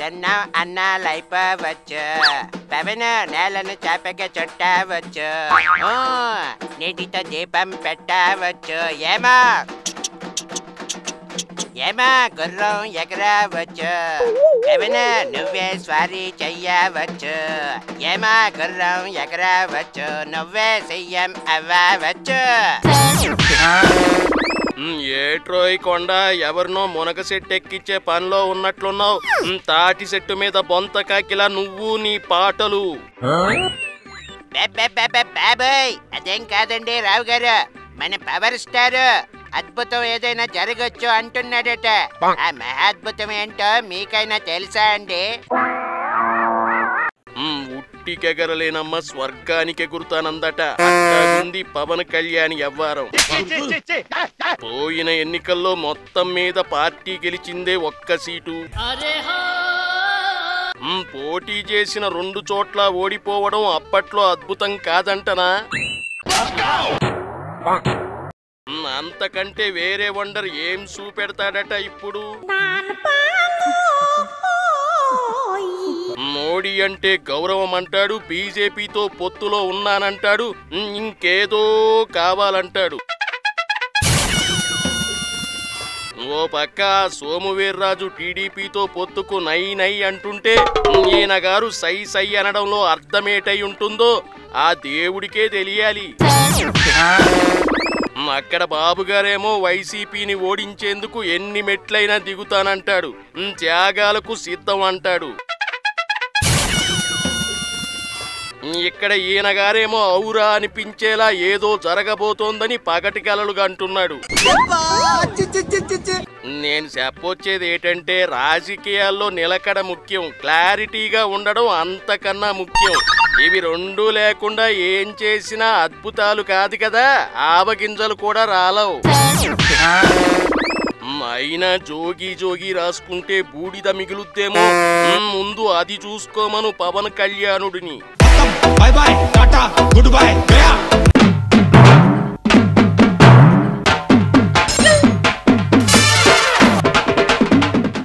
తిన్నాం అన్నాలైపోవచ్చు పవన్ నేలను చాపగా చుట్టవచ్చు ఊ, నీటితో దీపం పెట్టవచ్చు ఏమా ఏమా గుర్రం ఎగరవచ్చు పవన్ నువ్వే స్వారీ చెయ్యవచ్చు ఏమా గుర్రం ఎగరవచ్చు నువ్వే సీఎం అవ్వవచ్చు ఉమ్, ఏట్రోయ్ కొండ ఎవరినో మునగ సెట్ ఎక్కించే పనిలో ఉన్నట్లున్నావు ఉమ్, తాటి చెట్టు మీద బొంత కాకిలా నువ్వు నీ పాటలు బాబాయ్ అదేం కాదండి రావు గారు మన పవర్ స్టార్ అద్భుతం ఏదైనా జరగచ్చు అంటున్నాడట ఆ మహాద్భుతం ఏంటో మీకైనా తెలుసా అండి ఉమ్, ఉట్టికెగరలేనమ్మ స్వర్గానికి ఎగురుతానందట ఉంది పవన్ కళ్యాణ్ ఎవ్వారం పోయిన ఎన్నికల్లో మొత్తం మీద పార్టీ గెలిచిందే ఒక్క సీటు ఉమ్, పోటీ చేసిన రెండు చోట్ల ఓడిపోవడం అప్పట్లో అద్భుతం కాదంటనా ఉమ్, అంతకంటే వేరే వండర్ ఏం చూపెడతాడట ఇప్పుడు మోడీ అంటే గౌరవం అంటాడు బీజేపీతో పొత్తులో ఉన్నానంటాడు ఉమ్, ఇంకేదో కావాలంటాడు ఓ పక్క సోమువీర్రాజు టీడీపీతో పొత్తుకు నై నై అంటుంటే ఉమ్, ఈయన గారు సై సై అనడంలో అర్థమేటై ఉంటుందో ఆ దేవుడికే తెలియాలి ఉమ్, అక్కడ బాబు గారేమో వైసీపీని ఓడించేందుకు ఎన్ని మెట్లైనా దిగుతానంటాడు ఉమ్, త్యాగాలకు సిద్ధం అంటాడు ఉమ్, ఇక్కడ ఈయన గారేమో ఔరా అనిపించేలా ఏదో జరగబోతోందని పగటి కలలుగా అంటున్నాడు నేను చెప్పొచ్చేది ఏంటంటే రాజకీయాల్లో నిలకడ ముఖ్యం క్లారిటీగా ఉండడం అంతకన్నా ముఖ్యం ఇవి రెండూ లేకుండా ఏం చేసినా అద్భుతాలు కాదు కదా ఆవగింజలు కూడా రాలవు మ్, అయినా జోగి జోగి రాసుకుంటే బూడిద మిగులుద్దేమో మ్, ముందు అది చూసుకోమను పవన్ కళ్యాణుడిని bye bye tata good bye गया